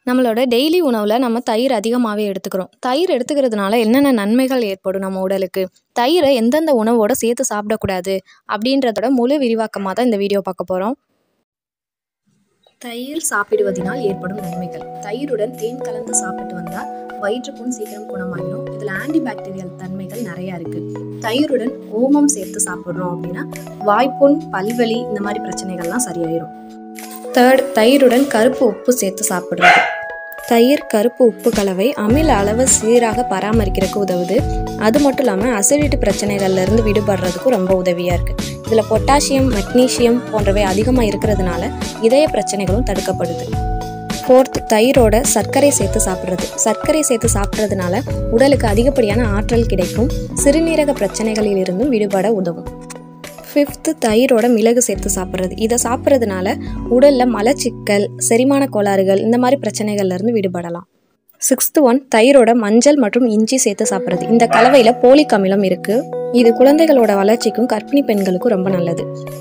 நம்மளோட டெய்லி உணவில் நம்ம தயிர் அதிகமாகவே எடுத்துக்கிறோம் தயிர் எடுத்துக்கிறதுனால என்னென்ன நன்மைகள் ஏற்படும் நம்ம உடலுக்கு தயிரை எந்தெந்த உணவோட சேர்த்து சாப்பிடக்கூடாது அப்படின்றதோட முழு விரிவாக்கமாக தான் இந்த வீடியோ பார்க்க போகிறோம் தயிர் சாப்பிடுவதனால் ஏற்படும் நன்மைகள் தயிருடன் தேன் கலந்து சாப்பிட்டு வந்தால் வயிற்றுப்புண் சீக்கிரம் குணமாயிடும் இதில் ஆன்டிபாக்டீரியல் தன்மைகள் நிறையா இருக்குது தயிருடன் ஓமம் சேர்த்து சாப்பிட்றோம் அப்படின்னா வாய்ப்புண் பல்வலி இந்த மாதிரி பிரச்சனைகள்லாம் சரியாயிடும் தேர்ட் தயிருடன் கருப்பு உப்பு சேர்த்து சாப்பிட்றது தயிர் கருப்பு உப்பு கலவை அமில அளவு சீராக பராமரிக்கிறதுக்கு உதவுது அது மட்டும் இல்லாமல் அசிடிட்டி பிரச்சனைகள்லேருந்து விடுபடுறதுக்கும் ரொம்ப உதவியாக இருக்குது இதில் பொட்டாசியம் மெக்னீசியம் போன்றவை அதிகமாக இருக்கிறதுனால இதய பிரச்சனைகளும் தடுக்கப்படுது ஃபோர்த் தயிரோட சர்க்கரை சேர்த்து சாப்பிட்றது சர்க்கரை சேர்த்து சாப்பிட்றதுனால உடலுக்கு அதிகப்படியான ஆற்றல் கிடைக்கும் சிறுநீரக பிரச்சனைகளில் இருந்தும் விடுபட உதவும் ஃபிஃப்த்து தயிரோட மிளகு சேர்த்து சாப்பிட்றது இதை சாப்பிட்றதுனால உடலில் மலச்சிக்கல் செரிமான கோளாறுகள் இந்த மாதிரி பிரச்சனைகள்லேருந்து விடுபடலாம் சிக்ஸ்த்து ஒன் தயிரோட மஞ்சள் மற்றும் இஞ்சி சேர்த்து சாப்பிட்றது இந்த கலவையில் போலிக் அமிலம் இருக்குது இது குழந்தைகளோட வளர்ச்சிக்கும் கர்ப்பிணி பெண்களுக்கும் ரொம்ப நல்லது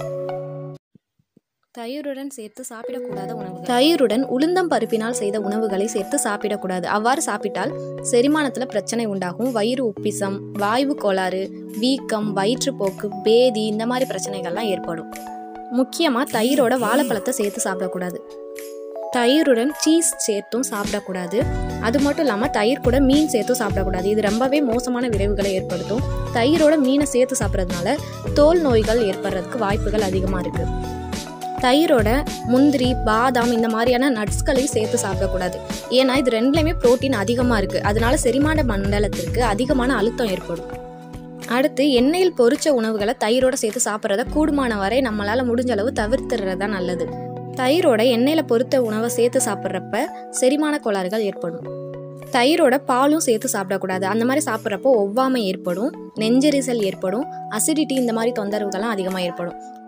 தயிருடன் சேர்த்து சாப்பிடக்கூடாத உணவு தயிருடன் உளுந்தம் பருப்பினால் செய்த உணவுகளை சேர்த்து சாப்பிடக்கூடாது அவ்வாறு சாப்பிட்டால் செரிமானத்தில் பிரச்சனை உண்டாகும் வயிறு உப்பிசம் வாய்வு கோளாறு வீக்கம் வயிற்றுப்போக்கு பேதி இந்த மாதிரி பிரச்சனைகள்லாம் ஏற்படும் முக்கியமாக தயிரோட வாழைப்பழத்தை சேர்த்து சாப்பிடக்கூடாது தயிருடன் சீஸ் சேர்த்தும் சாப்பிடக்கூடாது அது மட்டும் இல்லாமல் தயிர் கூட மீன் சேர்த்தும் சாப்பிடக்கூடாது இது ரொம்பவே மோசமான விளைவுகளை ஏற்படுத்தும் தயிரோட மீனை சேர்த்து சாப்பிட்றதுனால தோல் நோய்கள் ஏற்படுறதுக்கு வாய்ப்புகள் அதிகமாக இருக்குது தயிரோட முந்திரி பாதாம் இந்த மாதிரியான நட்ஸ்களையும் சேர்த்து சாப்பிடக்கூடாது ஏன்னா இது ரெண்டுலேயுமே ப்ரோட்டீன் அதிகமாக இருக்குது அதனால செரிமான மண்டலத்திற்கு அதிகமான அழுத்தம் ஏற்படும் அடுத்து எண்ணெயில் பொரிச்ச உணவுகளை தயிரோட சேர்த்து சாப்பிட்றத கூடுமான வரை நம்மளால் முடிஞ்ச அளவு தவிர்த்துறது தான் நல்லது தயிரோட எண்ணெயில் பொரித்த உணவை சேர்த்து சாப்பிட்றப்ப செரிமான கோளாறுகள் ஏற்படும் தயிரோட பாலும் சேர்த்து சாப்பிடக்கூடாது அந்த மாதிரி சாப்பிட்றப்போ ஒவ்வாமை ஏற்படும் நெஞ்செரிசல் ஏற்படும் அசிடிட்டி இந்த மாதிரி தொந்தரவுகள்லாம் அதிகமாக ஏற்படும்